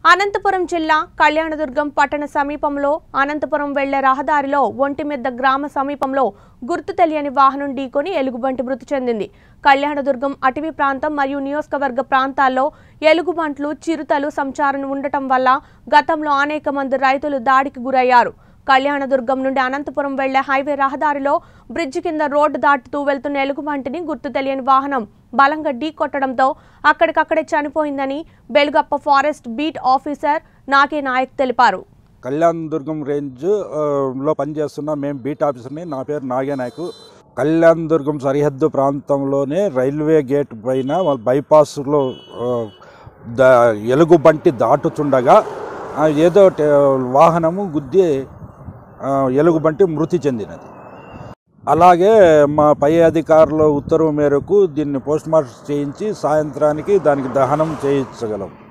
అనంతపురం జిల్లా కళ్యాణదుర్గం పట్టణ సమీపంలో అనంతపురం వెళ్లే రహదారిలో ఒంటిమిద్ద గ్రామ సమీపంలో గుర్తు తెలియని వాహనం ఢీకొని ఎలుగుబంటి మృతి చెందింది కళ్యాణదుర్గం అటవీ ప్రాంతం మరియు నియోజకవర్గ ప్రాంతాల్లో ఎలుగుబంట్లు చిరుతలు సంచారం ఉండటం వల్ల గతంలో అనేక మంది రైతులు దాడికి గురయ్యారు కళ్యాణదుర్గం నుండి అనంతపురం వెళ్లే హైవే రహదారిలో బ్రిడ్జి కింద రోడ్డు దాటుతూ వెళ్తున్న ఎలుగుబంటిని గుర్తు తెలియని వాహనం బలంగా ఢీ కొట్టడంతో అక్కడికక్కడే చనిపోయిందని బెలుగప్ప ఫారెస్ట్ బీట్ ఆఫీసర్ నాకే నాయక్ తెలిపారు కళ్యాణ్ దుర్గం రేంజ్ ఆ, లో పనిచేస్తున్న మేము బీట్ ఆఫీసర్ని నా పేరు నాగనాయకు కళ్యాణ్ దుర్గం సరిహద్దు ప్రాంతంలోనే రైల్వే గేట్ పైన వాళ్ళ బైపాస్లో ఆ, ద ఎలుగుబంటి దాటుతుండగా ఆ, ఏదో టే- వాహనము గుద్ది ఆ, ఎలుగుబంటి మృతి చెందినది అలాగే మా పై అధికారుల ఉత్తర్వు మేరకు దీన్ని పోస్ట్ మార్టం చేయించి సాయంత్రానికి దానికి దహనం చేయించగలం